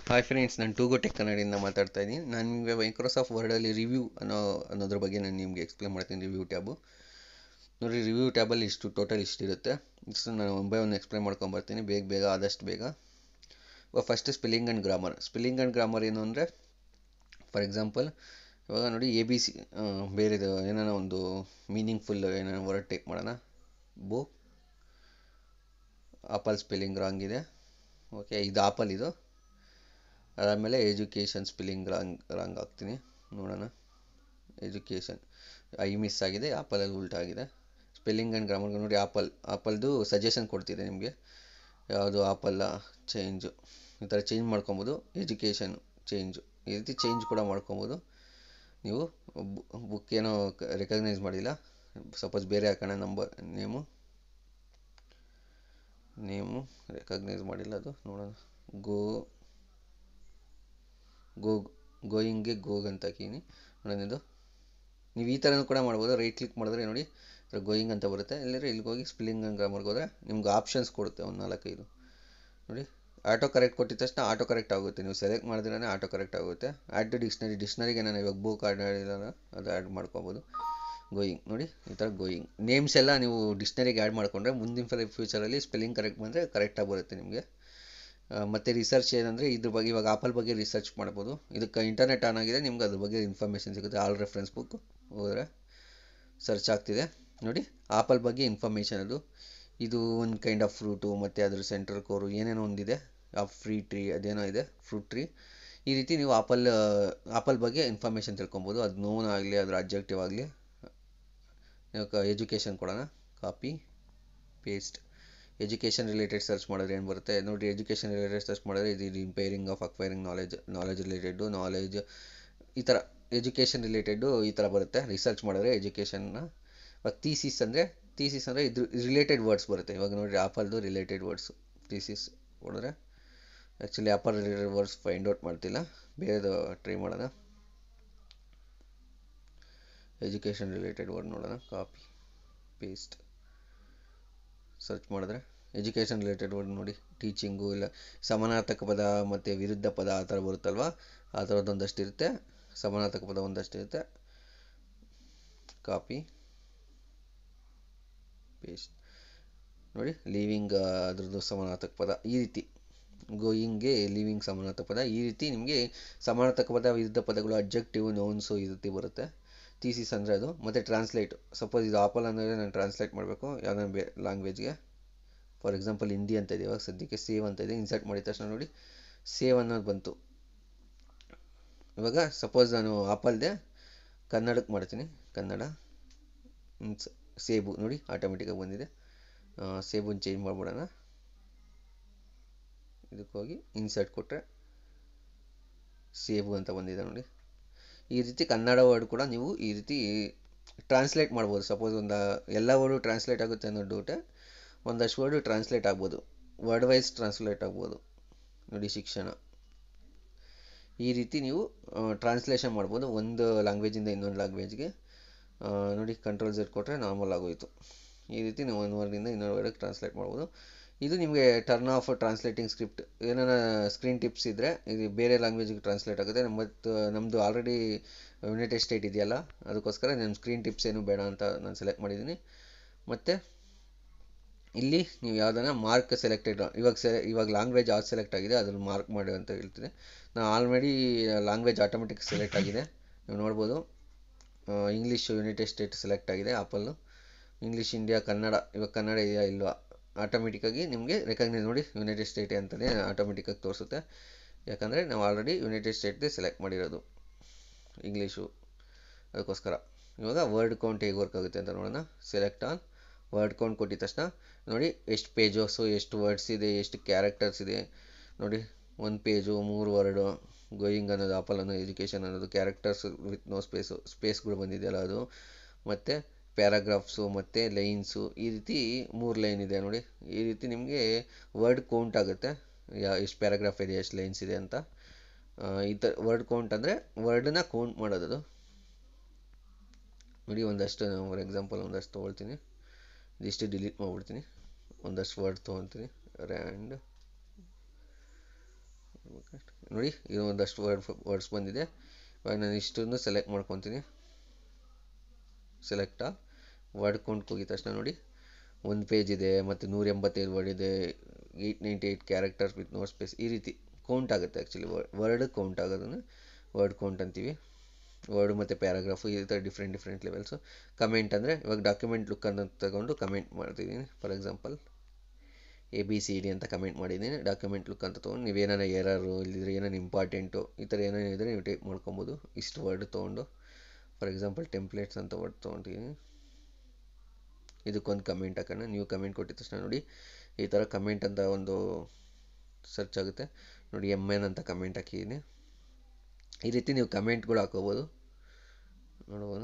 hi friends ನಾನು ಟೂಗೋ tech ಕನ್ನಡಿಯಿಂದ ಮಾತಾಡ್ತಾ ಇದ್ದೀನಿ ನಾನು ನಿಮಗೆ ಮೈಕ್ರೋಸಾಫ್ಟ್ ವರ್ಡಲ್ಲಿ ರಿವ್ಯೂ ಅನ್ನೋ ಅನ್ನೋದ್ರ ಬಗ್ಗೆ ನಾನು ನಿಮಗೆ ಎಕ್ಸ್ಪ್ಲೇನ್ ಮಾಡ್ತೀನಿ ರಿವ್ಯೂ ಟ್ಯಾಬು ನೋಡಿ ರಿವ್ಯೂ ಟ್ಯಾಬಲ್ಲಿ ಇಷ್ಟು ಟೋಟಲ್ ಇಷ್ಟಿರುತ್ತೆ ಇಷ್ಟು ನಾನು ಒನ್ ಬೈ ಒನ್ ಎಕ್ಸ್ಪ್ಲೇನ್ ಮಾಡ್ಕೊಂಬರ್ತೀನಿ ಬೇಗ ಬೇಗ ಆದಷ್ಟು ಬೇಗ first spelling and grammar spelling and grammar ಏನು ಅಂದರೆ ಫಾರ್ ಎಕ್ಸಾಂಪಲ್ ಇವಾಗ ನೋಡಿ ಎ ಬಿ ಸಿ ಬೇರೆದು ಏನಾರ ಒಂದು ಮೀನಿಂಗ್ಫುಲ್ ಏನಾರ ವರ್ಡ್ ಟೈಪ್ ಮಾಡೋಣ ಬೋ ಆಪಲ್ ಸ್ಪೆಲ್ಲಿಂಗ್ ರಾಂಗ್ ಇದೆ ಓಕೆ ಇದು ಆಪಲ್ ಇದು ಅದಾದಮೇಲೆ ಎಜುಕೇಷನ್ ಸ್ಪೆಲ್ಲಿಂಗ್ ರಾಂಗ್ ರಾಂಗ್ ಹಾಕ್ತೀನಿ ನೋಡೋಣ ಎಜುಕೇಷನ್ ಐ ಮಿಸ್ ಆಗಿದೆ ಆಪಲಲ್ಲಿ ಉಲ್ಟಾ ಆಗಿದೆ ಸ್ಪೆಲ್ಲಿಂಗ್ ಆ್ಯಂಡ್ ಗ್ರಾಮರ್ಗೆ ನೋಡಿ ಆಪಲ್ ಆಪಲ್ದು ಸಜೆಷನ್ ಕೊಡ್ತಿದೆ ನಿಮಗೆ ಯಾವುದು ಆಪಲ್ಲ ಚೇಂಜು ಈ ಥರ ಚೇಂಜ್ ಮಾಡ್ಕೊಬೋದು ಎಜುಕೇಷನ್ ಚೇಂಜು ಈ ರೀತಿ ಚೇಂಜ್ ಕೂಡ ಮಾಡ್ಕೊಬೋದು ನೀವು ಬುಕ್ ಏನೋ ರೆಕಗ್ನೈಸ್ ಮಾಡಿಲ್ಲ ಸಪೋಸ್ ಬೇರೆ ಹಾಕೋಣ ನಂಬರ್ ನೇಮು ನೇಮು ರೆಕಗ್ನೈಸ್ ಮಾಡಿಲ್ಲ ಅದು ನೋಡೋಣ ಗೋ ಗೋ ಗೋಯಿಂಗ್ಗೆ ಗೋಗ್ ಅಂತ ಹಾಕೀನಿ ನೋಡೋಣ ಇದು ನೀವು ಈ ಥರನೂ ಕೂಡ ಮಾಡ್ಬೋದು ರೈಟ್ ಕ್ಲಿಕ್ ಮಾಡಿದ್ರೆ ನೋಡಿ ಗೋಯಿಂಗ್ ಅಂತ ಬರುತ್ತೆ ಇಲ್ಲದ್ರೆ ಇಲ್ಲಿಗೆ ಹೋಗಿ ಸ್ಪೆಲ್ಲಿಂಗ್ ಆ್ಯಂಡ್ ಗ್ರಾಮರ್ಗೆ ಹೋದರೆ ನಿಮ್ಗೆ ಆಪ್ಷನ್ಸ್ ಕೊಡುತ್ತೆ ಒಂದು ನಾಲ್ಕೈದು ನೋಡಿ ಆಟೋ ಕರೆಕ್ಟ್ ಕೊಟ್ಟಿದ ತಕ್ಷಣ ಆಟೋ ಕರೆಕ್ಟ್ ಆಗುತ್ತೆ ನೀವು ಸೆಲೆಕ್ಟ್ ಮಾಡಿದ್ರೆ ಆಟೋ ಕರೆಕ್ಟ್ ಆಗುತ್ತೆ ಆ್ಯಡ್ ಟು ಡಿಕ್ಷ್ನರಿ ಡಿಕ್ಷ್ನರಿಗೆ ನಾನು ಇವಾಗ ಬುಕ್ ಆಡ್ ಮಾಡಿಲ್ಲ ಅದು ಆ್ಯಡ್ ಮಾಡ್ಕೊಬೋದು ಗೋಯಿಂಗ್ ನೋಡಿ ಈ ಥರ ಗೋಯಿಂಗ್ ನೇಮ್ಸ್ ಎಲ್ಲ ನೀವು ಡಿಕ್ಷ್ನರಿಗೆ ಆ್ಯಡ್ ಮಾಡಿಕೊಂಡ್ರೆ ಮುಂದಿನ ಫಲ ಫ್ಯೂಚರಲ್ಲಿ ಸ್ಪೆಲ್ಲಿಂಗ್ ಕರೆಕ್ಟ್ ಬಂದರೆ ಕರೆಕ್ಟಾಗಿ ಬರುತ್ತೆ ನಿಮಗೆ ಮತ್ತು ರಿಸರ್ಚ್ ಏನಂದರೆ ಇದ್ರ ಬಗ್ಗೆ ಇವಾಗ ಆಪಲ್ ಬಗ್ಗೆ ರಿಸರ್ಚ್ ಮಾಡ್ಬೋದು ಇದಕ್ಕೆ ಇಂಟರ್ನೆಟ್ ಆನ್ ಆಗಿದೆ ನಿಮ್ಗೆ ಅದ್ರ ಬಗ್ಗೆ ಇನ್ಫಾರ್ಮೇಷನ್ ಸಿಗುತ್ತೆ ಆಲ್ ರೆಫರೆನ್ಸ್ ಬುಕ್ ಹೋದರೆ ಸರ್ಚ್ ಆಗ್ತಿದೆ ನೋಡಿ ಆಪಲ್ ಬಗ್ಗೆ ಇನ್ಫಾರ್ಮೇಷನ್ ಅದು ಇದು ಒಂದು ಕೈಂಡ್ ಆಫ್ ಫ್ರೂಟು ಮತ್ತು ಅದ್ರ ಸೆಂಟ್ರಲ್ ಕೋರು ಏನೇನೋ ಒಂದಿದೆ ಆ ಫ್ರೀ ಟ್ರೀ ಅದೇನೋ ಇದೆ ಫ್ರೂಟ್ ಟ್ರೀ ಈ ರೀತಿ ನೀವು ಆಪಲ್ ಆಪಲ್ ಬಗ್ಗೆ ಇನ್ಫಾರ್ಮೇಷನ್ ತಿಳ್ಕೊಬೋದು ಅದು ನೋನ್ ಆಗಲಿ ಅದ್ರ ಅಬ್ಜೆಕ್ಟಿವ್ ಆಗಲಿ ಎಜುಕೇಷನ್ ಕೊಡೋಣ copy paste education related search ಮಾಡಿದ್ರೆ ಏನು ಬರುತ್ತೆ ನೋಡಿ ಎಜುಕೇಷನ್ ರಿಲೇಟೆಡ್ ಸರ್ಚ್ ಮಾಡಿದ್ರೆ ಇದು imparting of acquiring knowledge knowledge related knowledge ಈ ಥರ ಎಜುಕೇಷನ್ ರಿಲೇಟೆಡು ಈ ಥರ ಬರುತ್ತೆ ರಿಸರ್ಚ್ ಮಾಡಿದ್ರೆ ಎಜುಕೇಷನ್ನ ಇವಾಗ ಥೀಸಿಸ್ ಅಂದರೆ ಥೀಸಿಸ್ ಅಂದರೆ ಇದು ರಿಲೇಟೆಡ್ ವರ್ಡ್ಸ್ ಬರುತ್ತೆ ಇವಾಗ ನೋಡಿ ಆಪಲ್ದು ರಿಲೇಟೆಡ್ ವರ್ಡ್ಸು ಥೀಸಿಸ್ ಹೊಡೆದ್ರೆ actually apple related words find out ಮಾಡ್ತಿಲ್ಲ ಬೇರೆದು ಟ್ರೈ ಮಾಡೋಣ ಎಜುಕೇಷನ್ ರಿಲೇಟೆಡ್ ವರ್ಡ್ ನೋಡೋಣ ಕಾಪಿ ಪೇಸ್ಟ್ ಸರ್ಚ್ ಮಾಡಿದ್ರೆ ಎಜುಕೇಷನ್ ರಿಲೇಟೆಡ್ ವರ್ಡ್ ನೋಡಿ ಟೀಚಿಂಗು ಇಲ್ಲ ಸಮಾನಾರ್ಥಕ ಪದ ಮತ್ತು ವಿರುದ್ಧ ಪದ ಆ ಥರ ಬರುತ್ತಲ್ವ ಆ ಥರದ್ದು ಒಂದಷ್ಟು ಇರುತ್ತೆ ಸಮಾನಾರ್ಥಕ ಪದ ಒಂದಷ್ಟು ಇರುತ್ತೆ ಕಾಪಿ ಪೇಸ್ಟ್ ನೋಡಿ ಲೀವಿಂಗ್ ಅದ್ರದ್ದು ಸಮಾನಾರ್ಥಕ ಪದ ಈ ರೀತಿ ಗೋಯಿಂಗ್ಗೆ ಲಿವಿಂಗ್ ಸಮಾನಾರ್ಥಕ ಪದ ಈ ರೀತಿ ನಿಮಗೆ ಸಮಾನಾರ್ಥಕ ಪದ ವಿರುದ್ಧ ಪದಗಳು ಅಬ್ಜೆಕ್ಟಿವ್ ನೌನ್ಸು ಈ ರೀತಿ ಬರುತ್ತೆ ಥೀಸಿಸ್ ಅಂದರೆ ಅದು ಮತ್ತು ಟ್ರಾನ್ಸ್ಲೇಟ್ ಸಪೋಸ್ ಇದು ಆಪಲ್ ಅಂದರೆ ನಾನು ಟ್ರಾನ್ಸ್ಲೇಟ್ ಮಾಡಬೇಕು ಯಾವುದೋ ಬೇ ಲ್ಯಾಂಗ್ವೇಜ್ಗೆ ಫಾರ್ ಎಕ್ಸಾಂಪಲ್ ಹಿಂದಿ ಅಂತ ಇದೆ ಇವಾಗ ಸದ್ಯಕ್ಕೆ ಸೇವ್ ಅಂತ ಇದೆ ಇನ್ಸರ್ಟ್ ಮಾಡಿದ ತಕ್ಷಣ ನೋಡಿ ಸೇವ್ ಅನ್ನೋದು ಬಂತು ಇವಾಗ ಸಪೋಸ್ ನಾನು ಆಪಲ್ದೆ ಕನ್ನಡಕ್ಕೆ ಮಾಡ್ತೀನಿ ಕನ್ನಡ ಸೇಬು ನೋಡಿ ಆಟೋಮೆಟಿಕಾಗಿ ಬಂದಿದೆ ಸೇಬನ್ನು ಚೇಂಜ್ ಮಾಡಿಬಿಡೋಣ ಇದಕ್ಕೆ ಹೋಗಿ ಇನ್ಸರ್ಟ್ ಕೊಟ್ಟರೆ ಸೇಬು ಅಂತ ಬಂದಿದೆ ನೋಡಿ ಈ ರೀತಿ ಕನ್ನಡ ವರ್ಡ್ ಕೂಡ ನೀವು ಈ ರೀತಿ ಟ್ರಾನ್ಸ್ಲೇಟ್ ಮಾಡ್ಬೋದು ಸಪೋಸ್ ಒಂದು ಎಲ್ಲ ವರ್ಡು ಟ್ರಾನ್ಸ್ಲೇಟ್ ಆಗುತ್ತೆ ಅನ್ನೋ ಡೌಟೆ ಒಂದಷ್ಟು ವರ್ಡು ಟ್ರಾನ್ಸ್ಲೇಟ್ ಆಗ್ಬೋದು ವರ್ಡ್ ವೈಸ್ ಟ್ರಾನ್ಸ್ಲೇಟ್ ಆಗ್ಬೋದು ನೋಡಿ ಶಿಕ್ಷಣ ಈ ರೀತಿ ನೀವು ಟ್ರಾನ್ಸ್ಲೇಷನ್ ಮಾಡ್ಬೋದು ಒಂದು ಲ್ಯಾಂಗ್ವೇಜಿಂದ ಇನ್ನೊಂದು ಲ್ಯಾಂಗ್ವೇಜ್ಗೆ ನೋಡಿ ಕಂಟ್ರೋಲ್ ಝೆಡ್ ಕೊಟ್ಟರೆ ನಾರ್ಮಲ್ ಆಗೋಯಿತು ಈ ರೀತಿ ನೀವು ಒಂದು ವರ್ಡಿಂದ ಇನ್ನೊಂದು ವರ್ಡಿಗೆ ಟ್ರಾನ್ಸ್ಲೇಟ್ ಮಾಡ್ಬೋದು ಇದು ನಿಮಗೆ ಟರ್ನ್ ಆಫ್ ಟ್ರಾನ್ಸ್ಲೇಟಿಂಗ್ ಸ್ಕ್ರಿಪ್ಟ್ ಏನಾರ ಸ್ಕ್ರೀನ್ ಟಿಪ್ಸ್ ಇದ್ದರೆ ಇದು ಬೇರೆ ಲ್ಯಾಂಗ್ವೇಜಿಗೆ ಟ್ರಾನ್ಸ್ಲೇಟ್ ಆಗುತ್ತೆ ಮತ್ತು ನಮ್ಮದು ಆಲ್ರೆಡಿ ಯುನೈಟೆಡ್ ಸ್ಟೇಟ್ ಇದೆಯಲ್ಲ ಅದಕ್ಕೋಸ್ಕರ ನನ್ನ ಸ್ಕ್ರೀನ್ ಟಿಪ್ಸ್ ಏನು ಬೇಡ ಅಂತ ನಾನು ಸೆಲೆಕ್ಟ್ ಮಾಡಿದ್ದೀನಿ ಮತ್ತು ಇಲ್ಲಿ ನೀವು ಯಾವುದನ್ನ ಮಾರ್ಕ್ ಸೆಲೆಕ್ಟೆಡ್ ಇವಾಗ ಸೆ ಇವಾಗ ಲ್ಯಾಂಗ್ವೇಜ್ ಯಾವ್ದು ಸೆಲೆಕ್ಟ್ ಆಗಿದೆ ಅದನ್ನು ಮಾರ್ಕ್ ಮಾಡಿ ಅಂತ ಹೇಳ್ತೀನಿ ನಾನು ಆಲ್ರೆಡಿ ಲ್ಯಾಂಗ್ವೇಜ್ ಆಟೋಮೆಟಿಕ್ ಸೆಲೆಕ್ಟ್ ಆಗಿದೆ ನೀವು ನೋಡ್ಬೋದು ಇಂಗ್ಲೀಷ್ ಯುನೈಟೆಡ್ ಸ್ಟೇಟ್ ಸೆಲೆಕ್ಟ್ ಆಗಿದೆ ಆಪಲ್ಲು ಇಂಗ್ಲೀಷ್ ಇಂಡಿಯಾ ಕನ್ನಡ ಇವಾಗ ಕನ್ನಡ ಇದೆಯಾ ಇಲ್ವಾ ಆಟೋಮೆಟಿಕ್ಕಾಗಿ ನಿಮಗೆ ರೆಕಗ್ನೈಸ್ ನೋಡಿ ಯುನೈಟೆಡ್ ಸ್ಟೇಟ್ ಅಂತಲೇ ಆಟೋಮೆಟಿಕ್ಕಾಗಿ ತೋರಿಸುತ್ತೆ ಯಾಕಂದರೆ ನಾವು ಆಲ್ರೆಡಿ ಯುನೈಟೆಡ್ ಸ್ಟೇಟ್ದೇ ಸೆಲೆಕ್ಟ್ ಮಾಡಿರೋದು ಇಂಗ್ಲೀಷು ಅದಕ್ಕೋಸ್ಕರ ಇವಾಗ ವರ್ಡ್ ಕೌಂಟ್ ಹೇಗೆ ವರ್ಕ್ ಆಗುತ್ತೆ ಅಂತ ನೋಡೋಣ ಸೆಲೆಕ್ಟ್ ಆನ್ ವರ್ಡ್ ಕೌಂಟ್ ಕೊಟ್ಟಿದ ತಕ್ಷಣ ನೋಡಿ ಎಷ್ಟು ಪೇಜಸ್ಸು ಎಷ್ಟು ವರ್ಡ್ಸ್ ಇದೆ ಎಷ್ಟು ಕ್ಯಾರೆಕ್ಟರ್ಸ್ ಇದೆ ನೋಡಿ ಒಂದು ಪೇಜು ಮೂರು ವರ್ಡು ಗೋಯಿಂಗ್ ಅನ್ನೋದು ಆಪಲ್ ಅನ್ನೋದು ಎಜುಕೇಷನ್ ಅನ್ನೋದು ಕ್ಯಾರೆಕ್ಟರ್ಸ್ ವಿತ್ ನೋ ಸ್ಪೇಸು ಸ್ಪೇಸ್ಗಳು ಬಂದಿದೆಯಲ್ಲ ಅದು ಮತ್ತು ಪ್ಯಾರಾಗ್ರಾಫ್ಸು ಮತ್ತು ಲೈನ್ಸು ಈ ರೀತಿ ಮೂರು ಲೈನ್ ಇದೆ ನೋಡಿ ಈ ರೀತಿ ನಿಮಗೆ ವರ್ಡ್ ಕೌಂಟ್ ಆಗುತ್ತೆ ಯಾ ಎಷ್ಟು ಪ್ಯಾರಾಗ್ರಾಫ್ ಇದೆ ಎಷ್ಟು ಲೈನ್ಸ್ ಇದೆ ಅಂತ ಈ ಥರ ವರ್ಡ್ ಕೌಂಟ್ ಅಂದರೆ ವರ್ಡನ್ನ ಕೌಂಟ್ ಮಾಡೋದು ನೋಡಿ ಒಂದಷ್ಟು ಫಾರ್ ಎಕ್ಸಾಂಪಲ್ ಒಂದಷ್ಟು ತೊಗೊಳ್ತೀನಿ ಇದಿಷ್ಟು ಡಿಲೀಟ್ ಮಾಡಿಬಿಡ್ತೀನಿ ಒಂದಷ್ಟು ವರ್ಡ್ ತೊಗೊತೀನಿ ರ್ಯಾಂಡ್ ನೋಡಿ ಇದು ಒಂದಷ್ಟು ವರ್ಡ್ ವರ್ಡ್ಸ್ ಬಂದಿದೆ ಇವಾಗ ನಾನು ಇಷ್ಟನ್ನು ಸೆಲೆಕ್ಟ್ ಮಾಡ್ಕೊತೀನಿ ಸೆಲೆಕ್ಟಾ ವರ್ಡ್ ಕೌಂಟ್ಗೆ ಹೋಗಿದ ತಕ್ಷಣ ನೋಡಿ ಒಂದು ಪೇಜ್ ಇದೆ ಮತ್ತು ನೂರ ಎಂಬತ್ತೈದು ವರ್ಡ್ ಇದೆ eight ninety eight characters with no space ಈ ರೀತಿ ಕೌಂಟ್ ಆಗುತ್ತೆ ಆ್ಯಕ್ಚುಲಿ ವರ್ಡ್ ಕೌಂಟ್ ಆಗೋದನ್ನು ವರ್ಡ್ ಕೌಂಟ್ ಅಂತೀವಿ ವರ್ಡ್ ಮತ್ತು ಪ್ಯಾರಾಗ್ರಾಫು ಈ ಥರ ಡಿಫ್ರೆಂಟ್ ಡಿಫ್ರೆಂಟ್ ಲೆವೆಲ್ಸು ಕಮೆಂಟ್ ಅಂದರೆ ಇವಾಗ ಡಾಕ್ಯುಮೆಂಟ್ ಲುಕ್ ಅಂತ ತಗೊಂಡು ಕಮೆಂಟ್ ಮಾಡ್ತಿದ್ದೀನಿ for example A B C D ಅಂತ ಕಮೆಂಟ್ ಮಾಡಿದ್ದೀನಿ ಡಾಕ್ಯುಮೆಂಟ್ ಲುಕ್ ಅಂತ ತೊಗೊಂಡು ನೀವು ಏನಾರ ಎರರು ಇಲ್ಲಿದ್ರೆ ಏನಾರು ಇಂಪಾರ್ಟೆಂಟು ಈ ಥರ ಏನೇನು ಇದ್ದರೆ ನೀವು ಟೈಪ್ ಮಾಡ್ಕೊಬೋದು ಇಷ್ಟು ವರ್ಡ್ ತೊಗೊಂಡು ಫಾರ್ ಎಕ್ಸಾಂಪಲ್ ಟೆಂಪ್ಲೇಟ್ಸ್ ಅಂತ ವರ್ಡ್ ತೊಗೊಂಡಿದ್ದೀನಿ ಇದಕ್ಕೊಂದು ಕಮೆಂಟ್ ಹಾಕೋಣ ನೀವು ಕಮೆಂಟ್ ಕೊಟ್ಟಿದ ತಕ್ಷಣ ನೋಡಿ ಈ ಥರ ಕಮೆಂಟ್ ಅಂತ ಒಂದು ಸರ್ಚ್ ಆಗುತ್ತೆ ನೋಡಿ ಎಮ್ ಎನ್ ಅಂತ ಕಮೆಂಟ್ ಹಾಕಿದ್ದೀನಿ ಈ ರೀತಿ ನೀವು ಕಮೆಂಟ್ಗಳು ಹಾಕೋಬೋದು ನೋಡ್ಬೋದು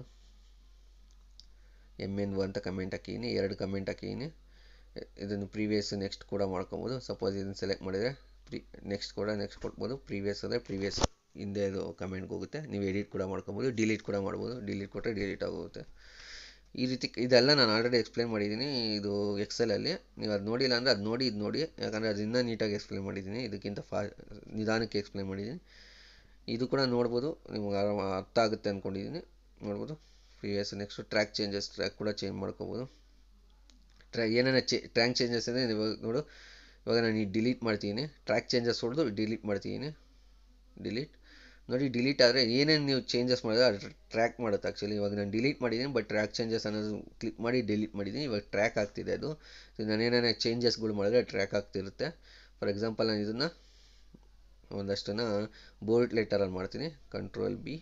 ಎಮ್ ಎನ್ ಅಂತ ಕಮೆಂಟ್ ಹಾಕಿದ್ದೀನಿ ಎರಡು ಕಮೆಂಟ್ ಹಾಕಿದ್ದೀನಿ ಇದನ್ನು ಪ್ರೀವಿಯಸ್ ನೆಕ್ಸ್ಟ್ ಕೂಡ ಮಾಡ್ಕೊಬೋದು ಸಪೋಸ್ ಇದನ್ನು ಸೆಲೆಕ್ಟ್ ಮಾಡಿದರೆ ಪ್ರೀ ನೆಕ್ಸ್ಟ್ ಕೂಡ ನೆಕ್ಸ್ಟ್ ಕೊಡ್ಬೋದು ಪ್ರೀವಿಯಸ್ ಅಂದರೆ ಪ್ರೀವಿಯಸ್ ಹಿಂದೆ ಅದು ಕಮೆಂಟ್ಗೆ ಹೋಗುತ್ತೆ ನೀವು ಎಡಿಟ್ ಕೂಡ ಮಾಡ್ಕೊಬೋದು ಡಿಲೀಟ್ ಕೂಡ ಮಾಡ್ಬೋದು ಡಿಲೀಟ್ ಕೊಟ್ಟರೆ ಡಿಲೀಟ್ ಆಗೋಗುತ್ತೆ ಈ ರೀತಿ ಇದೆಲ್ಲ ನಾನು ಆಲ್ರೆಡಿ ಎಕ್ಸ್ಪ್ಲೇನ್ ಮಾಡಿದ್ದೀನಿ ಇದು ಎಕ್ಸೆಲಲ್ಲಿ ನೀವು ಅದು ನೋಡಿಲ್ಲ ಅಂದರೆ ಅದು ನೋಡಿ ಇದು ನೋಡಿ ಯಾಕಂದರೆ ಅದು ಇನ್ನೂ ನೀಟಾಗಿ ಎಕ್ಸ್ಪ್ಲೇನ್ ಮಾಡಿದ್ದೀನಿ ಇದಕ್ಕಿಂತ ಫಾ ನಿಧಾನಕ್ಕೆ ಎಕ್ಸ್ಪ್ಲೇನ್ ಮಾಡಿದ್ದೀನಿ ಇದು ಕೂಡ ನೋಡ್ಬೋದು ನಿಮ್ಗೆ ಆರಾಮ ಅರ್ಥ ಆಗುತ್ತೆ ಅಂದ್ಕೊಂಡಿದ್ದೀನಿ ನೋಡ್ಬೋದು previous next track changes track ಕೂಡ ಚೇಂಜ್ ಮಾಡ್ಕೋಬೋದು ಟ್ರ್ಯಾ ಏನೇನು ಚೇ ಟ್ರ್ಯಾಕ್ ಚೇಂಜಸ್ ಅಂದರೆ ಇವಾಗ ನೋಡು ಇವಾಗ ನಾನು ಈ ಡಿಲೀಟ್ ಮಾಡ್ತೀನಿ ಟ್ರ್ಯಾಕ್ ಚೇಂಜಸ್ ಹೊಡೆದು ಡಿಲೀಟ್ ಮಾಡ್ತೀನಿ ಡಿಲೀಟ್ ನೋಡಿ ಡಿಲೀಟ್ ಆದರೆ ಏನೇನು ನೀವು ಚೇಂಜಸ್ ಮಾಡಿದ್ರೆ ಅದು ಟ್ರ್ಯಾಕ್ ಮಾಡುತ್ತೆ ಆ್ಯಕ್ಚುಲಿ ಇವಾಗ ನಾನು ಡಿಲೀಟ್ ಮಾಡಿದ್ದೀನಿ ಬಟ್ ಟ್ರ್ಯಾಕ್ ಚೇಂಜಸ್ ಅನ್ನೋದು ಕ್ಲಿಕ್ ಮಾಡಿ ಡಿಲೀಟ್ ಮಾಡಿದ್ದೀನಿ ಇವಾಗ ಟ್ರ್ಯಾಕ್ ಆಗ್ತಿದೆ ಅದು ನಾನು ಏನೇನೇ ಚೇಂಜಸ್ಗಳು ಮಾಡಿದ್ರೆ ಟ್ರ್ಯಾಕ್ ಆಗ್ತಿರುತ್ತೆ ಫಾರ್ ಎಕ್ಸಾಂಪಲ್ ನಾನು ಇದನ್ನು ಒಂದಷ್ಟನ್ನು ಬೋಲ್ಟ್ ಲೆಟರಲ್ಲಿ ಮಾಡ್ತೀನಿ ಕಂಟ್ರೋಲ್ ಬಿ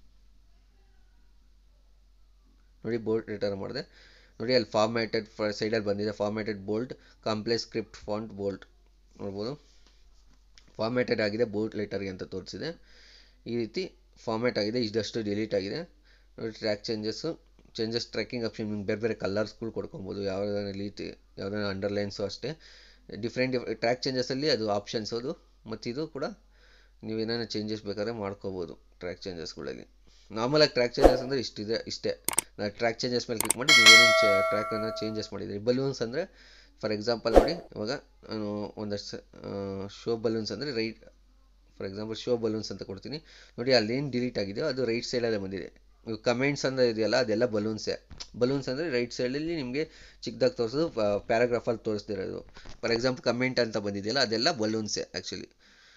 ನೋಡಿ ಬೋಲ್ಟ್ ಲೆಟರ್ ಮಾಡಿದೆ ನೋಡಿ ಅಲ್ಲಿ ಫಾರ್ಮ್ಯಾಟೆಡ್ ಸೈಡಲ್ಲಿ ಬಂದಿದೆ formatted bold complex script font bold ನೋಡ್ಬೋದು ಫಾರ್ಮ್ಯಾಟೆಡ್ ಆಗಿದೆ ಬೋಲ್ಟ್ ಲೆಟರ್ಗೆ ಅಂತ ತೋರಿಸಿದೆ ಈ ರೀತಿ ಫಾರ್ಮ್ಯಾಟ್ ಆಗಿದೆ ಇಷ್ಟಷ್ಟು ಡಿಲೀಟ್ ಆಗಿದೆ ನೋಡಿ track changes changes tracking option ನಿಮ್ಗೆ ಬೇರೆ ಬೇರೆ ಕಲರ್ಸ್ಗಳು ಕೊಡ್ಕೊಬೋದು ಯಾವುದಾದ್ರು ಲೀತಿ ಯಾವುದಾದ್ರು ಅಂಡರ್ಲೈನ್ಸು ಅಷ್ಟೇ ಡಿಫ್ರೆಂಟ್ ಡಿಫ್ ಟ್ರ್ಯಾಕ್ ಚೇಂಜಸಲ್ಲಿ ಅದು ಆಪ್ಷನ್ಸ್ ಅದು ಮತ್ತು ಇದು ಕೂಡ ನೀವು ಏನೇನೋ ಚೇಂಜಸ್ ಬೇಕಾದ್ರೆ ಮಾಡ್ಕೋಬೋದು ಟ್ರ್ಯಾಕ್ ಚೇಂಜಸ್ಗಳಲ್ಲಿ ನಾರ್ಮಲಾಗಿ ಟ್ರ್ಯಾಕ್ ಚೇಂಜಸ್ ಅಂದರೆ ಇಷ್ಟಿದೆ ಇಷ್ಟೇ ನಾನು ಟ್ರ್ಯಾಕ್ ಚೇಂಜಸ್ ಮೇಲೆ ಕ್ಲಿಕ್ ಮಾಡಿ ನೀವು ಏನೇನು ಚೇ ಟ್ರ್ಯಾಕನ್ನು ಚೇಂಜಸ್ ಮಾಡಿದ್ದೀರಿ ಬಲೂನ್ಸ್ ಅಂದರೆ ಫಾರ್ ಎಕ್ಸಾಂಪಲ್ ನೋಡಿ ಇವಾಗ ನಾನು ಒಂದಷ್ಟು ಶೋ ಬಲೂನ್ಸ್ ಅಂದರೆ right for example show balloons ಅಂತ ಕೊಡ್ತೀನಿ ನೋಡಿ ಅಲ್ಲೇನು ಡಿಲೀಟ್ ಆಗಿದೆಯೋ ಅದು ರೈಟ್ ಸೈಡಲ್ಲೇ ಬಂದಿದೆ ಇವಾಗ ಕಮೆಂಟ್ಸ್ ಅಂದರೆ ಇದೆಯಲ್ಲ ಅದೆಲ್ಲ ಬಲೂನ್ಸೇ ಬಲೂನ್ಸ್ ಅಂದರೆ ರೈಟ್ ಸೈಡಲ್ಲಿ ನಿಮಗೆ ಚಿಕ್ಕದಾಗಿ ತೋರಿಸೋದು ಪ್ಯಾರಾಗ್ರಾಫಲ್ಲಿ ತೋರಿಸ್ದಿರೋದು ಫಾರ್ ಎಕ್ಸಾಂಪಲ್ ಕಮೆಂಟ್ ಅಂತ ಬಂದಿದೆಯಲ್ಲ ಅದೆಲ್ಲ ಬಲೂನ್ಸೇ ಆ್ಯಕ್ಚುಲಿ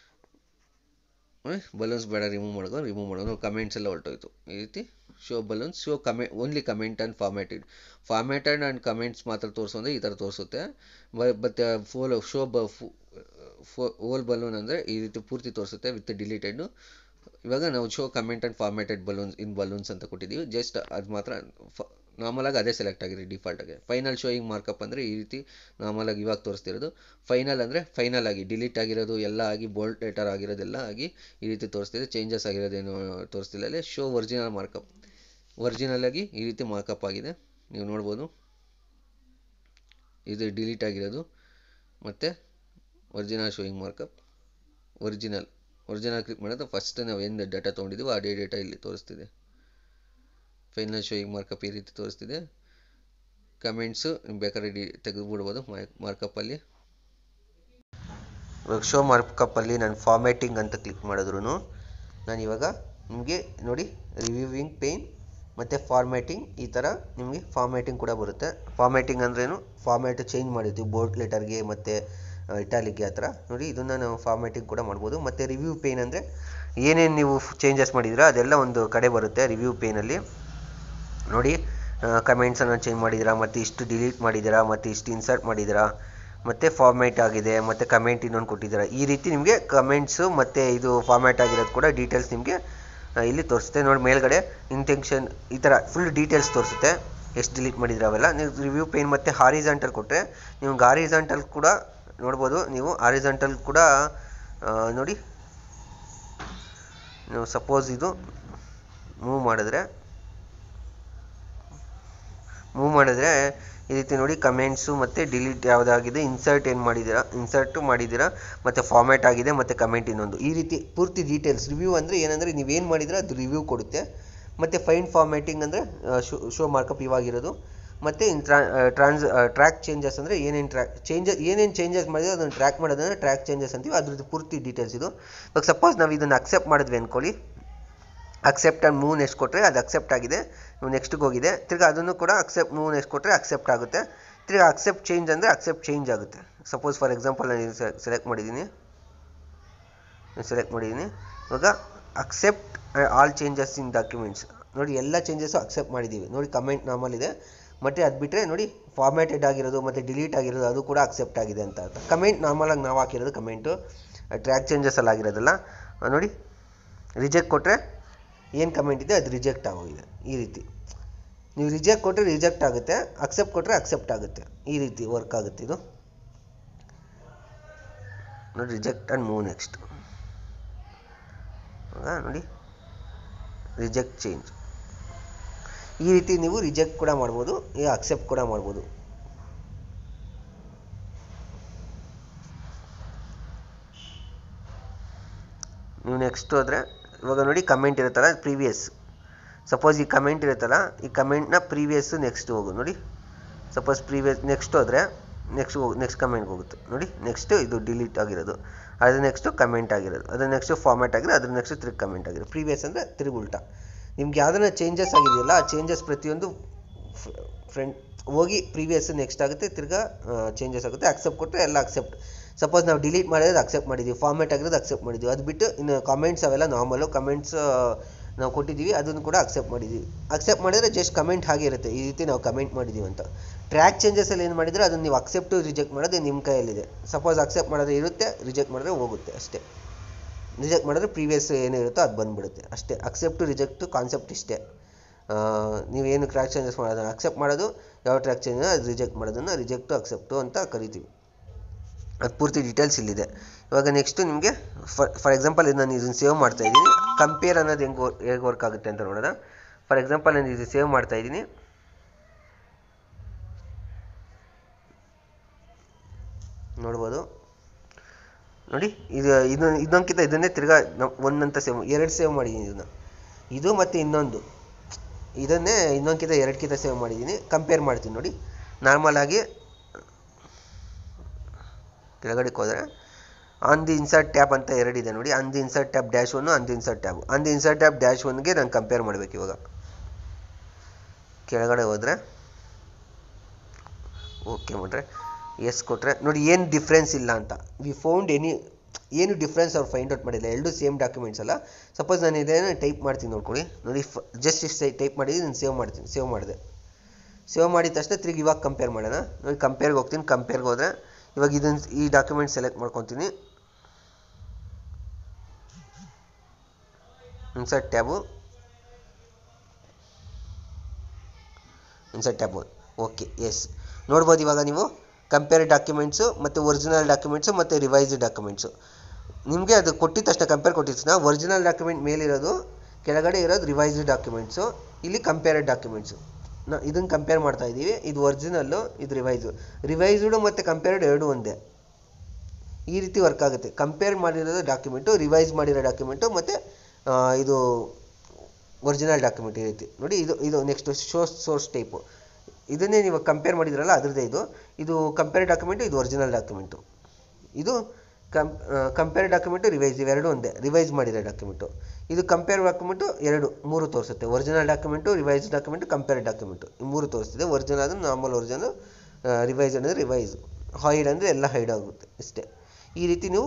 ಬಲೂನ್ಸ್ ಬೇಡ ರಿಮೂವ್ ಮಾಡ್ಕೊಂಡು ರಿಮೂವ್ ಮಾಡೋದು ಕಮೆಂಟ್ಸ್ ಎಲ್ಲ ಹೊರಟೋಯ್ತು ಈ ರೀತಿ ಶೋ ಬಲೂನ್ಸ್ ಶೋ ಕಮೆ only comment and formatted formatted and comments ಮಾತ್ರ ತೋರಿಸೋದ್ರೆ ಈ ಥರ ತೋರಿಸುತ್ತೆ ಬಟ್ ಫೋಲ್ ಶೋ ಬ ಫೋ ಓಲ್ ಬಲೂನ್ ಅಂದರೆ ಈ ರೀತಿ ಪೂರ್ತಿ ತೋರಿಸುತ್ತೆ ವಿತ್ ಡಿಲೀಟೆಡ್ ಇವಾಗ ನಾವು show comment and formatted balloons in balloons ಅಂತ ಕೊಟ್ಟಿದ್ದೀವಿ ಜಸ್ಟ್ ಅದು ಮಾತ್ರ ನಾರ್ಮಲಾಗಿ ಅದೇ ಸೆಲೆಕ್ಟ್ ಆಗಿದೆ ಡಿಫಾಲ್ಟಾಗಿ ಫೈನಲ್ ಶೋಯಿಂಗ್ ಮಾರ್ಕಪ್ ಅಂದರೆ ಈ ರೀತಿ ನಾರ್ಮಲಾಗಿ ಇವಾಗ ತೋರಿಸ್ತಿರೋದು ಫೈನಲ್ ಅಂದರೆ ಫೈನಲ್ ಆಗಿ ಡಿಲೀಟ್ ಆಗಿರೋದು ಎಲ್ಲ ಆಗಿ ಬೋಲ್ಟ್ ಲೆಟರ್ ಆಗಿರೋದೆಲ್ಲ ಆಗಿ ಈ ರೀತಿ ತೋರಿಸ್ತಿದೆ ಚೇಂಜಸ್ ಆಗಿರೋದೇನು ತೋರಿಸ್ತಿಲ್ಲ ಅಲ್ಲಿ ಶೋ ಒರಿಜಿನಲ್ ಮಾರ್ಕಪ್ ಒರಿಜಿನಲ್ ಆಗಿ ಈ ರೀತಿ ಮಾರ್ಕಪ್ ಆಗಿದೆ ನೀವು ನೋಡ್ಬೋದು ಇದು ಡಿಲೀಟ್ ಆಗಿರೋದು ಮತ್ತು original showing markup original original click ಮಾಡಿದ್ರೆ ಫಸ್ಟ್ ನಾವು ಏನು ಡೇಟಾ ತೊಗೊಂಡಿದ್ದೀವೋ ಅದೇ ಡೇಟಾ ಇಲ್ಲಿ ತೋರಿಸ್ತಿದೆ ಫೈನಲ್ ಶೋಯಿಂಗ್ ಮಾರ್ಕಪ್ ಈ ರೀತಿ ತೋರಿಸ್ತಿದೆ ಕಮೆಂಟ್ಸು ಬೇಕಾದ್ರೆ ಡಿ ತೆಗೆದುಬಿಡ್ಬೋದು ಮಾರ್ಕಪ್ಪಲ್ಲಿ ಇವಾಗ ಶೋ ಮಾರ್ಕಪ್ಪಲ್ಲಿ ನಾನು ಫಾರ್ಮ್ಯಾಟಿಂಗ್ ಅಂತ ಕ್ಲಿಕ್ ಮಾಡಿದ್ರು ನಾನು ಇವಾಗ ನಿಮಗೆ ನೋಡಿ ರಿವ್ಯೂವಿಂಗ್ ಪೇನ್ ಮತ್ತು ಫಾರ್ಮ್ಯಾಟಿಂಗ್ ಈ ಥರ ನಿಮಗೆ ಫಾರ್ಮ್ಯಾಟಿಂಗ್ ಕೂಡ ಬರುತ್ತೆ ಫಾರ್ಮ್ಯಾಟಿಂಗ್ ಅಂದ್ರೇನು ಫಾರ್ಮ್ಯಾಟ್ ಚೇಂಜ್ ಮಾಡಿರ್ತೀವಿ ಬೋಲ್ಟ್ ಲೆಟರ್ಗೆ ಮತ್ತು ಇಟಾಲಿಕ್ಗೆ ಆ ಥರ ನೋಡಿ ಇದನ್ನು ನಾವು ಫಾರ್ಮ್ಯಾಟಿಂಗ್ ಕೂಡ ಮಾಡ್ಬೋದು ಮತ್ತು ರಿವ್ಯೂ ಪೇನ್ ಅಂದರೆ ಏನೇನು ನೀವು ಚೇಂಜಸ್ ಮಾಡಿದ್ದೀರಾ ಅದೆಲ್ಲ ಒಂದು ಕಡೆ ಬರುತ್ತೆ ರಿವ್ಯೂ ಪೇನಲ್ಲಿ ನೋಡಿ ಕಮೆಂಟ್ಸನ್ನು ಚೇಂಜ್ ಮಾಡಿದ್ದೀರಾ ಮತ್ತು ಇಷ್ಟು ಡಿಲೀಟ್ ಮಾಡಿದ್ದೀರಾ ಮತ್ತು ಇಷ್ಟು ಇನ್ಸರ್ಟ್ ಮಾಡಿದ್ದೀರಾ ಮತ್ತು ಫಾರ್ಮ್ಯಾಟ್ ಆಗಿದೆ ಮತ್ತು ಕಮೆಂಟ್ ಇನ್ನೊಂದು ಕೊಟ್ಟಿದ್ದೀರಾ ಈ ರೀತಿ ನಿಮಗೆ ಕಮೆಂಟ್ಸು ಮತ್ತು ಇದು ಫಾರ್ಮ್ಯಾಟ್ ಆಗಿರೋದು ಕೂಡ ಡೀಟೇಲ್ಸ್ ನಿಮಗೆ ಇಲ್ಲಿ ತೋರಿಸುತ್ತೆ ನೋಡಿ ಮೇಲ್ಗಡೆ ಇಂಟೆನ್ಷನ್ ಈ ಥರ ಫುಲ್ ಡೀಟೇಲ್ಸ್ ತೋರಿಸುತ್ತೆ ಎಷ್ಟು ಡಿಲೀಟ್ ಮಾಡಿದ್ರೆ ಅವೆಲ್ಲ ನೀವು ರಿವ್ಯೂ ಪೇನ್ ಮತ್ತು ಹಾರಿಜಾಂಟಲ್ ಕೊಟ್ಟರೆ ನಿಮ್ಗೆ ಹಾರಿಜಾಂಟಲ್ ಕೂಡ ನೋಡ್ಬೋದು ನೀವು ಹಾರಿಜಾಂಟಲ್ ಕೂಡ ನೋಡಿ ನೀವು ಸಪೋಸ್ ಇದು ಮೂವ್ ಮಾಡಿದ್ರೆ ಮೂವ್ ಮಾಡಿದ್ರೆ ಈ ರೀತಿ ನೋಡಿ ಕಮೆಂಟ್ಸು ಮತ್ತು ಡಿಲೀಟ್ ಯಾವುದಾಗಿದೆ ಇನ್ಸರ್ಟ್ ಏನು ಮಾಡಿದ್ದೀರಾ ಇನ್ಸರ್ಟು ಮಾಡಿದ್ದೀರಾ ಮತ್ತು ಫಾರ್ಮ್ಯಾಟ್ ಆಗಿದೆ ಮತ್ತು ಕಮೆಂಟ್ ಇನ್ನೊಂದು ಈ ರೀತಿ ಪೂರ್ತಿ ಡೀಟೇಲ್ಸ್ ರಿವ್ಯೂ ಅಂದರೆ ಏನಂದರೆ ನೀವೇನು ಮಾಡಿದ್ರೆ ಅದು ರಿವ್ಯೂ ಕೊಡುತ್ತೆ ಮತ್ತು ಫೈನ್ ಫಾರ್ಮ್ಯಾಟಿಂಗ್ ಅಂದರೆ ಶೋ ಶೋ ಮಾರ್ಕಪ್ ಇವಾಗಿರೋದು ಮತ್ತು ಇನ್ ಟ್ರಾ ಟ್ರಾನ್ಸ್ ಟ್ರ್ಯಾಕ್ ಚೇಂಜಸ್ ಅಂದರೆ ಏನೇನು ಟ್ರ್ಯಾಕ್ ಚೇಂಜಸ್ ಏನೇನು ಚೇಂಜಸ್ ಮಾಡಿದ್ರೆ ಅದನ್ನು ಟ್ರ್ಯಾಕ್ ಮಾಡೋದನ್ನು ಟ್ರ್ಯಾಕ್ ಚೇಂಜಸ್ ಅಂತೀವಿ ಅದ್ರದ್ದು ಪೂರ್ತಿ ಡೀಟೇಲ್ಸ್ ಇದು ಇವಾಗ ಸಪೋಸ್ ನಾವು ಇದನ್ನು ಅಕ್ಸೆಪ್ಟ್ ಮಾಡಿದ್ವಿ ಅಂದ್ಕೊಳ್ಳಿ ಅಕ್ಸೆಪ್ಟ್ ಆ್ಯಂಡ್ ಮೂವ್ ನೆಕ್ಸ್ಟ್ ಕೊಟ್ಟರೆ ಅದು ಅಕ್ಸೆಪ್ಟ್ ಆಗಿದೆ ನೆಕ್ಸ್ಟ್ಗೆ ಹೋಗಿದೆ ತಿರ್ಗಿ ಅದನ್ನು ಕೂಡ ಅಕ್ಸೆಪ್ಟ್ ಮೂವ್ ನೆಕ್ಸ್ಟ್ ಕೊಟ್ಟರೆ ಅಕ್ಸೆಪ್ಟ್ ಆಗುತ್ತೆ ತಿರ್ಗಿ ಅಕ್ಸೆಪ್ಟ್ ಚೇಂಜ್ ಅಂದರೆ ಅಕ್ಸೆಪ್ಟ್ ಚೇಂಜ್ ಆಗುತ್ತೆ ಸಪೋಸ್ ಫಾರ್ ಎಕ್ಸಾಂಪಲ್ ನಾನು ಸೆಲೆಕ್ಟ್ ಮಾಡಿದ್ದೀನಿ ಸೆಲೆಕ್ಟ್ ಮಾಡಿದ್ದೀನಿ ಇವಾಗ accept all changes in documents ನೋಡಿ ಎಲ್ಲ ಚೇಂಜಸ್ಸು ಅಕ್ಸೆಪ್ಟ್ ಮಾಡಿದ್ದೀವಿ ನೋಡಿ ಕಮೆಂಟ್ ನಾರ್ಮಲ್ ಇದೆ ಮತ್ತು ಅದು ಬಿಟ್ಟರೆ ನೋಡಿ ಫಾರ್ಮ್ಯಾಟೆಡ್ ಆಗಿರೋದು ಮತ್ತು ಡಿಲೀಟ್ ಆಗಿರೋದು ಅದು ಕೂಡ ಅಕ್ಸೆಪ್ಟ್ ಆಗಿದೆ ಅಂತ ಅರ್ಥ ಕಮೆಂಟ್ ನಾರ್ಮಲಾಗಿ ನಾವು ಹಾಕಿರೋದು ಕಮೆಂಟು ಟ್ರ್ಯಾಕ್ ಚೇಂಜಸಲ್ಲಿ ಆಗಿರೋದಲ್ಲ ಆ, ನೋಡಿ ರಿಜೆಕ್ಟ್ ಕೊಟ್ಟರೆ ಏನು ಕಮೆಂಟ್ ಇದೆ ಅದು ರಿಜೆಕ್ಟ್ ಆಗೋಗಿದೆ ಈ ರೀತಿ ನೀವು ರಿಜೆಕ್ಟ್ ಕೊಟ್ಟರೆ ರಿಜೆಕ್ಟ್ ಆಗುತ್ತೆ ಅಕ್ಸೆಪ್ಟ್ ಕೊಟ್ಟರೆ ಅಕ್ಸೆಪ್ಟ್ ಆಗುತ್ತೆ ಈ ರೀತಿ ವರ್ಕ್ ಆಗುತ್ತೆ ಇದು ನೋಡಿ ರಿಜೆಕ್ಟ್ ಆ್ಯಂಡ್ ಮೂವ್ ನೆಕ್ಸ್ಟ್ ನೋಡಿ ರಿಜೆಕ್ಟ್ ಚೇಂಜ್ ಈ ರೀತಿ ನೀವು ರಿಜೆಕ್ಟ್ ಕೂಡ ಮಾಡ್ಬೋದು ಅಕ್ಸೆಪ್ಟ್ ಕೂಡ ಮಾಡ್ಬೋದು ನೀವು ನೆಕ್ಸ್ಟ್ ಹೋದರೆ ಇವಾಗ ನೋಡಿ ಕಮೆಂಟ್ ಇರುತ್ತಲ್ಲ ಪ್ರೀವಿಯಸ್ ಸಪೋಸ್ ಈ ಕಮೆಂಟ್ ಇರುತ್ತಲ್ಲ ಈ ಕಮೆಂಟ್ನ ಪ್ರೀವಿಯಸ್ಸು ನೆಕ್ಸ್ಟ್ ಹೋಗು ನೋಡಿ ಸಪೋಸ್ ಪ್ರೀವಿಯಸ್ ನೆಕ್ಸ್ಟ್ ಹೋದರೆ ನೆಕ್ಸ್ಟ್ ಹೋಗಿ ನೆಕ್ಸ್ಟ್ ಕಮೆಂಟ್ಗೆ ಹೋಗುತ್ತೆ ನೋಡಿ ನೆಕ್ಸ್ಟ್ ಇದು ಡಿಲೀಟ್ ಆಗಿರೋದು ಅದು ನೆಕ್ಸ್ಟು ಕಮೆಂಟ್ ಆಗಿರೋದು ಅದು ನೆಕ್ಸ್ಟು ಫಾರ್ಮ್ಯಾಟ್ ಆಗಿರೋ ಅದ್ರ ನೆಕ್ಸ್ಟ್ ತಿರುಗಿ ಕಮೆಂಟ್ ಆಗಿರೋದು ಪ್ರೀವಿಯಸ್ ಅಂದರೆ ತಿರುಗಿ ಉಲ್ಟಾ ನಿಮ್ಗೆ ಯಾವ್ದನ್ನ ಚೇಂಜಸ್ ಆಗಿದೆಯಲ್ಲ ಆ ಚೇಂಜಸ್ ಪ್ರತಿಯೊಂದು ಫ್ರೆಂಡ್ ಹೋಗಿ ಪ್ರೀವಿಯಸ್ ನೆಕ್ಸ್ಟ್ ಆಗುತ್ತೆ ತಿರ್ಗಾ ಚೇಂಜಸ್ ಆಗುತ್ತೆ ಅಕ್ಸೆಪ್ಟ್ ಕೊಟ್ಟರೆ ಎಲ್ಲ ಅಕ್ಸೆಪ್ಟ್ ಸಪೋಸ್ ನಾವು ಡಿಲೀಟ್ ಮಾಡಿರೋದು ಅಕ್ಸೆಪ್ಟ್ ಮಾಡಿದ್ದೀವಿ ಫಾರ್ಮ್ಯಾಟ್ ಆಗಿರೋದು ಅಕ್ಸೆಪ್ಟ್ ಮಾಡಿದ್ದೀವಿ ಅದು ಬಿಟ್ಟು ಇನ್ನು ಕಮೆಂಟ್ಸ್ ಅವೆಲ್ಲ ನಾರ್ಮಲು ಕಮೆಂಟ್ಸ್ ನಾವು ಕೊಟ್ಟಿದ್ದೀವಿ ಅದನ್ನು ಕೂಡ ಅಕ್ಸೆಪ್ಟ್ ಮಾಡಿದ್ದೀವಿ ಅಕ್ಸೆಪ್ಟ್ ಮಾಡಿದರೆ ಜಸ್ಟ್ ಕಮೆಂಟ್ ಹಾಗೆ ಇರುತ್ತೆ ಈ ರೀತಿ ನಾವು ಕಮೆಂಟ್ ಮಾಡಿದ್ದೀವಿ ಅಂತ ಟ್ರ್ಯಾಕ್ ಚೇಂಜಸಲ್ಲಿ ಏನು ಮಾಡಿದರೆ ಅದನ್ನು ನೀವು ಅಕ್ಸೆಪ್ಟು ರಿಜೆಕ್ಟ್ ಮಾಡೋದು ನಿಮ್ಮ ಕೈಯಲ್ಲಿದೆ ಸಪೋಸ್ ಅಕ್ಸೆಪ್ಟ್ ಮಾಡಿದ್ರೆ ಇರುತ್ತೆ ರಿಜೆಕ್ಟ್ ಮಾಡಿದ್ರೆ ಹೋಗುತ್ತೆ ಅಷ್ಟೇ ರಿಜೆಕ್ಟ್ ಮಾಡಿದ್ರೆ ಪ್ರೀವಿಯಸ್ ಏನಿರುತ್ತೋ ಅದು ಬಂದುಬಿಡುತ್ತೆ ಅಷ್ಟೇ ಅಕ್ಸೆಪ್ಟು ರಿಜೆಕ್ಟು ಕಾನ್ಸೆಪ್ಟ್ ಇಷ್ಟೇ ನೀವೇನು ಟ್ರ್ಯಾಕ್ ಚೇಂಜಸ್ ಮಾಡೋದನ್ನು ಅಕ್ಸೆಪ್ಟ್ ಮಾಡೋದು ಯಾವ ಟ್ರ್ಯಾಕ್ ಚೇಂಜ್ ಅದು ರಿಜೆಕ್ಟ್ ಮಾಡೋದನ್ನು ರಿಜೆಕ್ಟು ಅಕ್ಸೆಪ್ಟು ಅಂತ ಕರಿತೀವಿ ಅದು ಪೂರ್ತಿ ಡೀಟೇಲ್ಸ್ ಇಲ್ಲಿದೆ ಇವಾಗ ನೆಕ್ಸ್ಟು ನಿಮಗೆ ಫಾರ್ ಫಾರ್ ಎಕ್ಸಾಂಪಲ್ ಇದು ನಾನು ಇದನ್ನು ಸೇವ್ ಮಾಡ್ತಾ ಇದ್ದೀನಿ ಕಂಪೇರ್ ಅನ್ನೋದು ಹೆಂಗೆ ಹೇಗೆ ವರ್ಕ್ ಆಗುತ್ತೆ ಅಂತ ನೋಡೋಣ ಫಾರ್ ಎಕ್ಸಾಂಪಲ್ ನಾನು ಇದು ಸೇವ್ ಮಾಡ್ತಾ ಇದ್ದೀನಿ ನೋಡ್ಬೋದು ನೋಡಿ ಇದು ಇದು ಇದೊಂದಕ್ಕಿಂತ ಇದನ್ನೇ ತಿರ್ಗಾ ನಾವು ಒಂದಂತ ಸೇವ್ ಎರಡು ಸೇವ್ ಮಾಡಿದ್ದೀನಿ ಇದನ್ನು ಇದು ಮತ್ತು ಇನ್ನೊಂದು ಇದನ್ನೇ ಇನ್ನೊಂದಕ್ಕಿಂತ ಎರಡಕ್ಕಿಂತ ಸೇವ್ ಮಾಡಿದ್ದೀನಿ ಕಂಪೇರ್ ಮಾಡ್ತೀನಿ ನೋಡಿ ನಾರ್ಮಲಾಗಿ ಕೆಳಗಡೆಗೆ ಹೋದರೆ ಆನ್ ದಿ ಇನ್ಸರ್ಟ್ ಟ್ಯಾಬ್ ಅಂತ ಎರಡಿದೆ ನೋಡಿ on the insert tab dash ಒನ್ನು on the insert tab on the insert tab dash ಒನ್ಗೆ ನಾನು ಕಂಪೇರ್ ಮಾಡಬೇಕು ಇವಾಗ ಕೆಳಗಡೆ ಹೋದರೆ ಓಕೆ ಮಾಡ್ರೆ ಎಸ್ ಕೊಟ್ಟರೆ ನೋಡಿ ಏನು ಡಿಫ್ರೆನ್ಸ್ ಇಲ್ಲ ಅಂತ ವಿ ಫೌಂಡ್ ಎನಿ ಏನು ಡಿಫ್ರೆನ್ಸ್ ಅವ್ರು ಫೈಂಡ್ ಔಟ್ ಮಾಡಿಲ್ಲ ಎರಡು ಸೇಮ್ ಡಾಕ್ಯುಮೆಂಟ್ಸ್ ಅಲ್ಲ ಸಪೋಸ್ ನಾನು ಇದೇನೋ ಟೈಪ್ ಮಾಡ್ತೀನಿ ನೋಡ್ಕೊಳ್ಳಿ ನೋಡಿ ಜಸ್ಟ್ ಇಷ್ಟು ಟೈಪ್ ಮಾಡಿದ್ದು ನಾನು ಸೇವ್ ಮಾಡ್ತೀನಿ ಸೇವ್ ಮಾಡಿದೆ ಸೇವ್ ಮಾಡಿದ ತಕ್ಷಣ ತಿರುಗಿ ಇವಾಗ ಕಂಪೇರ್ ಮಾಡೋಣ ನೋಡಿ ಕಂಪೇರ್ಗೆ ಹೋಗ್ತೀನಿ ಕಂಪೇರ್ಗೆ ಹೋದರೆ ಇವಾಗ ಇದನ್ನು ಈ ಡಾಕ್ಯುಮೆಂಟ್ ಸೆಲೆಕ್ಟ್ ಮಾಡ್ಕೊತೀನಿ insert tab insert tab okay yes ನೋಡ್ಬೋದು ಇವಾಗ ನೀವು ಕಂಪೇರ್ ಡಾಕ್ಯುಮೆಂಟ್ಸು ಮತ್ತು ಒರಿಜಿನಲ್ ಡಾಕ್ಯುಮೆಂಟ್ಸು ಮತ್ತು ರಿವೈಸ್ಡ್ ಡಾಕ್ಯುಮೆಂಟ್ಸು ನಿಮಗೆ ಅದು ಕೊಟ್ಟಿದ ತಕ್ಷಣ ಕಂಪೇರ್ ಕೊಟ್ಟಿದ ತಕ್ಷಣ ಒರಿಜಿನಲ್ ಡಾಕ್ಯುಮೆಂಟ್ ಮೇಲಿರೋದು ಕೆಳಗಡೆ ಇರೋದು ರಿವೈಸ್ಡ್ ಡಾಕ್ಯುಮೆಂಟ್ಸು ಇಲ್ಲಿ ಕಂಪೇರ್ಡ್ ಡಾಕ್ಯುಮೆಂಟ್ಸು ನಾ ಇದನ್ನು ಕಂಪೇರ್ ಮಾಡ್ತಾ ಇದ್ದೀವಿ ಇದು ಒರಿಜಿನಲ್ಲು ಇದು ರಿವೈಸು ರಿವೈಸ್ಡು ಮತ್ತು ಕಂಪೇರ್ಡ್ ಎರಡು ಒಂದೇ ಈ ರೀತಿ ವರ್ಕ್ ಆಗುತ್ತೆ ಕಂಪೇರ್ ಮಾಡಿರೋದು ಡಾಕ್ಯುಮೆಂಟು ರಿವೈಸ್ ಮಾಡಿರೋ ಡಾಕ್ಯುಮೆಂಟು ಮತ್ತು ಇದು ಒರಿಜಿನಲ್ ಡಾಕ್ಯುಮೆಂಟ್ ಈ ರೀತಿ ನೋಡಿ ಇದು ಇದು ನೆಕ್ಸ್ಟ್ ಶೋಸ್ ಸೋರ್ಸ್ ಟೈಪು ಇದನ್ನೇ ನೀವು ಕಂಪೇರ್ ಮಾಡಿದ್ರಲ್ಲ ಅದ್ರದ್ದೇ ಇದು ಇದು ಕಂಪೇರ್ ಡಾಕ್ಯುಮೆಂಟು ಇದು ಒರಿಜಿನಲ್ ಡಾಕ್ಯುಮೆಂಟು ಇದು ಕಂ ಕಂಪೇರ್ ಡಾಕ್ಯುಮೆಂಟು ರಿವೈಸ್ ಇವೆರಡು ಒಂದೇ ರಿವೈಸ್ ಮಾಡಿರೋ ಡಾಕ್ಯುಮೆಂಟು ಇದು ಕಂಪೇರ್ ಡಾಕ್ಯುಮೆಂಟು ಎರಡು ಮೂರು ತೋರಿಸುತ್ತೆ original document revise document compare document ಈ ಮೂರು ತೋರಿಸ್ತಿದೆ ಒರಿಜಿನಲ್ ಅಂದರೆ ನಾರ್ಮಲ್ ಒರಿಜಿನಲ್ ರಿವೈಸ್ ಅಂದರೆ ರಿವೈಸ್ ಹೈಡ್ ಅಂದರೆ ಎಲ್ಲ ಹೈಡ್ ಆಗುತ್ತೆ ಇಷ್ಟೇ ಈ ರೀತಿ ನೀವು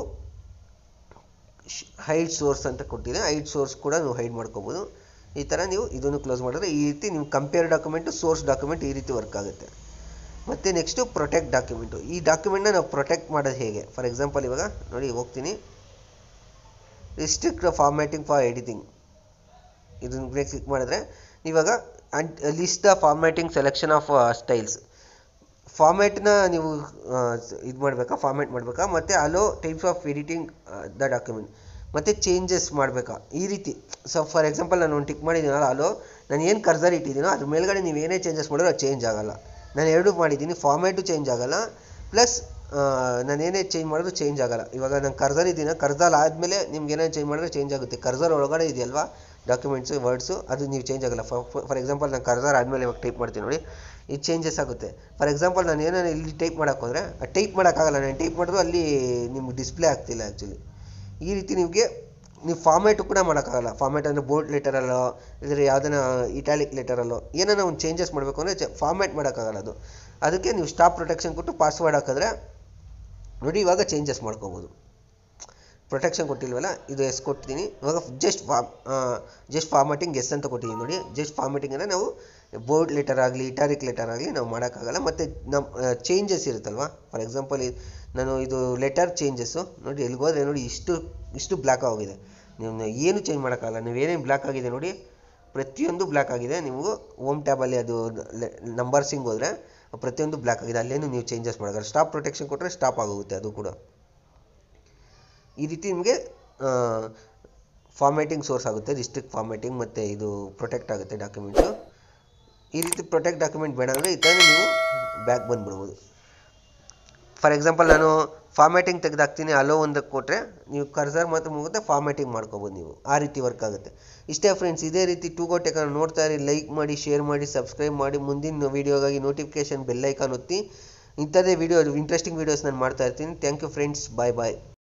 ಹೈಡ್ ಸೋರ್ಸ್ ಅಂತ ಕೊಟ್ಟಿದೆ ಹೈಡ್ ಸೋರ್ಸ್ ಕೂಡ ನೀವು ಹೈಡ್ ಮಾಡ್ಕೋಬೋದು ಈ ಥರ ನೀವು ಇದನ್ನು ಕ್ಲೋಸ್ ಮಾಡಿದ್ರೆ ಈ ರೀತಿ ನೀವು ಕಂಪೇರ್ ಡಾಕ್ಯುಮೆಂಟು ಸೋರ್ಸ್ ಡಾಕ್ಯುಮೆಂಟ್ ಈ ರೀತಿ ವರ್ಕ್ ಆಗುತ್ತೆ ಮತ್ತು ನೆಕ್ಸ್ಟು ಪ್ರೊಟೆಕ್ಟ್ ಡಾಕ್ಯುಮೆಂಟು ಈ ಡಾಕ್ಯುಮೆಂಟ್ನ ನಾವು ಪ್ರೊಟೆಕ್ಟ್ ಮಾಡೋದು ಹೇಗೆ ಫಾರ್ ಎಕ್ಸಾಂಪಲ್ ಇವಾಗ ನೋಡಿ ಹೋಗ್ತೀನಿ ರಿಸ್ಟ್ರಿಕ್ಟ್ ಫಾರ್ಮ್ಯಾಟಿಂಗ್ ಫಾರ್ ಎಡಿಟಿಂಗ್ ಇದನ್ನು ಕ್ಲಿಕ್ ಮಾಡಿದ್ರೆ ಇವಾಗ list the formatting selection of styles ಫಾರ್ಮ್ಯಾಟ್ನ ನೀವು ಇದು ಮಾಡಬೇಕಾ ಫಾರ್ಮ್ಯಾಟ್ ಮಾಡಬೇಕಾ ಮತ್ತು allow types of editing the document ಮತ್ತು ಚೇಂಜಸ್ ಮಾಡಬೇಕಾ ಈ ರೀತಿ ಸೊ ಫಾರ್ ಎಕ್ಸಾಂಪಲ್ ನಾನು ಒಂದು ಟಿಕ್ ಮಾಡಿದ್ದೀನಲ್ಲ ಅಲೋ ನಾನು ಏನು ಕರ್ಸರ್ ಇಟ್ಟಿದ್ದೀನೋ ಅದ್ರ ಮೇಲ್ಗಡೆ ನೀವು ಏನೇ ಚೇಂಜಸ್ ಮಾಡಿದ್ರು ಅದು ಚೇಂಜ್ ಆಗೋಲ್ಲ ನಾನು ಎರಡೂ ಮಾಡಿದ್ದೀನಿ ಫಾರ್ಮ್ಯಾಟು ಚೇಂಜ್ ಆಗೋಲ್ಲ ಪ್ಲಸ್ ನಾನು ಏನೇ ಚೇಂಜ್ ಮಾಡಿದ್ರು ಚೇಂಜ್ ಆಗೋಲ್ಲ ಇವಾಗ ನಾನು ಕರ್ಸರ್ ಇದ್ದೀನಿ ಕರ್ಸಲ್ ಆದಮೇಲೆ ನಿಮ್ಗೆ ಏನೇ ಚೇಂಜ್ ಮಾಡಿದ್ರೆ ಚೇಂಜ್ ಆಗುತ್ತೆ ಕರ್ಸರ್ ಒಳಗಡೆ ಇದೆಯಲ್ವಾ ಡಾಕ್ಯುಮೆಂಟ್ಸು ವರ್ಡ್ಸು ಅದು ನೀವು ಚೇಂಜ್ ಆಗೋಲ್ಲ ಫಾರ್ ಎಕ್ಸಾಂಪಲ್ ನಾನು ಕರ್ಸರ್ ಆದಮೇಲೆ ಇವಾಗ ಟೈಪ್ ಮಾಡ್ತೀನಿ ನೋಡಿ ಇದು ಚೇಂಜಸ್ ಆಗುತ್ತೆ ಫಾರ್ ಎಕ್ಸಾಂಪಲ್ ನಾನು ಏನಾರು ಇಲ್ಲಿ ಟೈಪ್ ಮಾಡೋಕೆ ಹೋದರೆ ಟೈಪ್ ಮಾಡೋಕ್ಕಾಗಲ್ಲ ನಾನು ಟೈಪ್ ಮಾಡಿದ್ರು ಅಲ್ಲಿ ನಿಮ್ಗೆ ಡಿಸ್ಪ್ಲೇ ಆಗ್ತಿಲ್ಲ ಆ್ಯಕ್ಚುಲಿ ಈ ರೀತಿ ನಿಮಗೆ ನೀವು ಫಾರ್ಮೇಟು ಕೂಡ ಮಾಡೋಕ್ಕಾಗಲ್ಲ ಫಾರ್ಮೇಟ್ ಅಂದರೆ ಬೋಲ್ಡ್ ಲೆಟರಲ್ಲೋ ಇದ್ರೆ ಯಾವುದನ್ನ ಇಟಾಲಿಕ್ ಲೆಟರಲ್ಲೋ ಏನಾರ ಒಂದು ಚೇಂಜಸ್ ಮಾಡಬೇಕು ಅಂದರೆ ಚ ಫಾರ್ಮೇಟ್ ಮಾಡೋಕ್ಕಾಗಲ್ಲ ಅದು ಅದಕ್ಕೆ ನೀವು ಸ್ಟಾಪ್ ಪ್ರೊಟೆಕ್ಷನ್ ಕೊಟ್ಟು ಪಾಸ್ವರ್ಡ್ ಹಾಕಿದ್ರೆ ನೋಡಿ ಇವಾಗ ಚೇಂಜಸ್ ಮಾಡ್ಕೋಬೋದು ಪ್ರೊಟೆಕ್ಷನ್ ಕೊಟ್ಟಿಲ್ವಲ್ಲ ಇದು ಎಸ್ ಕೊಡ್ತೀನಿ ಇವಾಗ just form just formatting yes ಅಂತ ಕೊಟ್ಟಿದ್ದೀನಿ ನೋಡಿ ಜಸ್ಟ್ ಫಾರ್ಮೆಟಿಂಗ್ ಅಂದರೆ ನಾವು ಬೋರ್ಡ್ ಲೆಟರ್ ಆಗಲಿ ಇಟಾರಿಕ್ ಲೆಟರ್ ಆಗಲಿ ನಾವು ಮಾಡೋಕ್ಕಾಗಲ್ಲ ಮತ್ತು ನಮ್ಮ ಚೇಂಜಸ್ ಇರುತ್ತಲ್ವ ಫಾರ್ ಎಕ್ಸಾಂಪಲ್ ನಾನು ಇದು ಲೆಟರ್ ಚೇಂಜಸ್ಸು ನೋಡಿ ಎಲ್ಲಿಗೋದ್ರೆ ನೋಡಿ ಇಷ್ಟು ಇಷ್ಟು ಬ್ಲ್ಯಾಕ್ ಆಗಿದೆ ನೀವು ಏನು ಚೇಂಜ್ ಮಾಡೋಕ್ಕಾಗಲ್ಲ ನೀವು ಏನೇನು ಬ್ಲ್ಯಾಕ್ ಆಗಿದೆ ನೋಡಿ ಪ್ರತಿಯೊಂದು ಬ್ಲ್ಯಾಕ್ ಆಗಿದೆ ನೀವು ಹೋಮ್ ಟ್ಯಾಬಲ್ಲಿ ಅದು ನಂಬರ್ಸಿಂಗ್ ಹೋದರೆ ಪ್ರತಿಯೊಂದು ಬ್ಲ್ಯಾಕ್ ಆಗಿದೆ ಅಲ್ಲೇನು ನೀವು ಚೇಂಜಸ್ ಮಾಡೋಕ್ಕಲ್ಲ ಸ್ಟಾಪ್ ಪ್ರೊಟೆಕ್ಷನ್ ಕೊಟ್ಟರೆ ಸ್ಟಾಪ್ ಆಗೋಗುತ್ತೆ ಅದು ಕೂಡ ಈ ರೀತಿ ನಿಮಗೆ ಫಾರ್ಮೇಟಿಂಗ್ ಸೋರ್ಸ್ ಆಗುತ್ತೆ ಡಿಸ್ಟ್ರಿಕ್ಟ್ ಫಾರ್ಮೇಟಿಂಗ್ ಮತ್ತು ಇದು ಪ್ರೊಟೆಕ್ಟ್ ಆಗುತ್ತೆ ಡಾಕ್ಯುಮೆಂಟು ಈ ರೀತಿ ಪ್ರೊಟೆಕ್ಟ್ ಡಾಕ್ಯುಮೆಂಟ್ ಬೇಡ ಅಂದರೆ ಈ ಥರ ನೀವು ಬ್ಯಾಕ್ ಬಂದುಬಿಡ್ಬೋದು ಫಾರ್ ಎಕ್ಸಾಂಪಲ್ ನಾನು ಫಾರ್ಮೇಟಿಂಗ್ ತೆಗೆದಾಕ್ತೀನಿ ಅಲೋ ಒಂದಕ್ಕೆ ಕೊಟ್ಟರೆ ನೀವು ಕರ್ಸರ್ ಮಾತ್ರ ಮುಗುತ್ತೆ ಫಾರ್ಮೇಟಿಂಗ್ ಮಾಡ್ಕೋಬೋದು ನೀವು ಆ ರೀತಿ ವರ್ಕ್ ಆಗುತ್ತೆ ಇಷ್ಟೇ ಫ್ರೆಂಡ್ಸ್ ಇದೇ ರೀತಿ ಟೂ ಗೋ ಟೆಕ್ ನೋಡ್ತಾ ಇರಿ ಲೈಕ್ ಮಾಡಿ ಶೇರ್ ಮಾಡಿ ಸಬ್ಸ್ಕ್ರೈಬ್ ಮಾಡಿ ಮುಂದಿನ ವೀಡಿಯೋಗಾಗಿ ನೋಟಿಫಿಕೇಶನ್ ಬೆಲ್ ಐಕಾನ್ ಒತ್ತಿ ಇಂಥದ್ದೇ ವೀಡಿಯೋ ಇಂಟ್ರೆಸ್ಟಿಂಗ್ ವೀಡಿಯೋಸ್ ನಾನು ಮಾಡ್ತಾ ಇರ್ತೀನಿ thank you friends bye bye